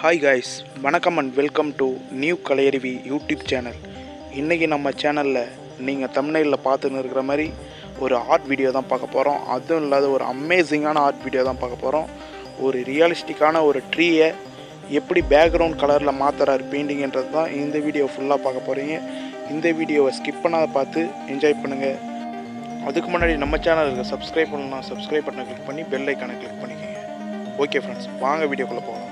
hi guys வணக்கம் and welcome to new Kalaiaruvi YouTube channel இன்றைக்கி நம்ம சேனலில் நீங்கள் தமிழ்நிலையில் பார்த்துன்னு இருக்கிற மாதிரி ஒரு ஆர்ட் வீடியோ தான் பார்க்க போகிறோம் அதுவும் இல்லாத ஒரு அமேசிங்கான ஆர்ட் வீடியோ தான் பார்க்க போகிறோம் ஒரு ரியலிஸ்டிக்கான ஒரு ட்ரீயை எப்படி பேக்ரவுண்ட் கலரில் மாற்றுறாரு பெயிண்டிங்ன்றது தான் இந்த வீடியோ ஃபுல்லாக பார்க்க போகிறீங்க இந்த வீடியோவை ஸ்கிப் பண்ணாத பார்த்து என்ஜாய் பண்ணுங்கள் அதுக்கு முன்னாடி நம்ம சேனலுக்கு சப்ஸ்கிரைப் பண்ணலாம் சப்ஸ்கிரைப் பண்ண கிளிக் பண்ணி பெல் ஐக்கானை கிளிக் பண்ணிக்கோங்க ஓகே ஃப்ரெண்ட்ஸ் வாங்க வீடியோக்குள்ளே போகலாம்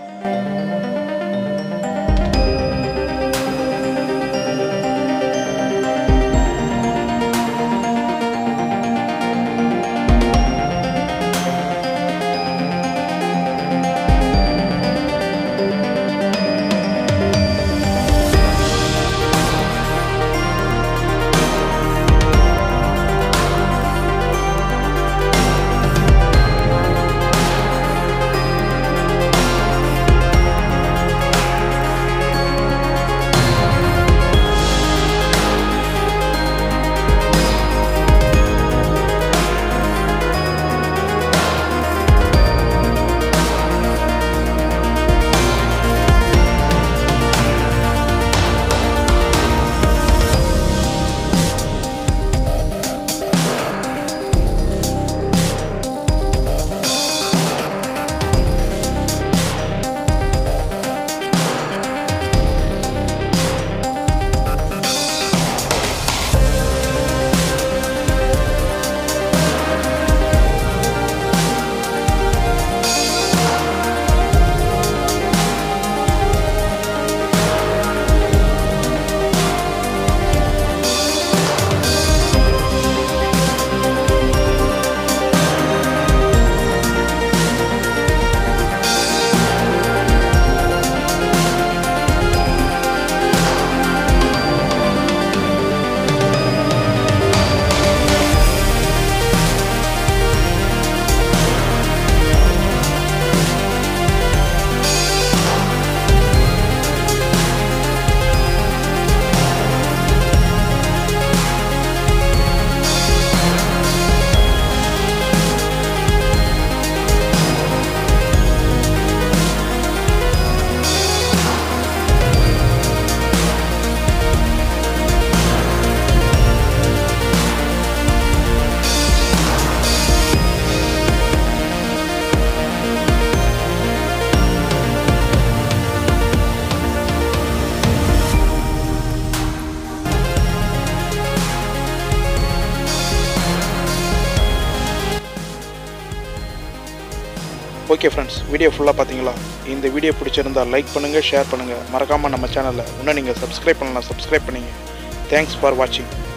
ஓகே ஃப்ரெண்ட்ஸ் வீடியோ ஃபுல்லாக பார்த்தீங்களா இந்த வீடியோ பிடிச்சிருந்தா லைக் பண்ணுங்கள் ஷேர் பண்ணுங்கள் மறக்காமல் நம்ம சேனலில் இன்னும் நீங்கள் சப்ஸ்கிரைப் பண்ணலாம் சப்ஸ்கிரைப் பண்ணிங்க தேங்க்ஸ் ஃபார் வாட்சிங்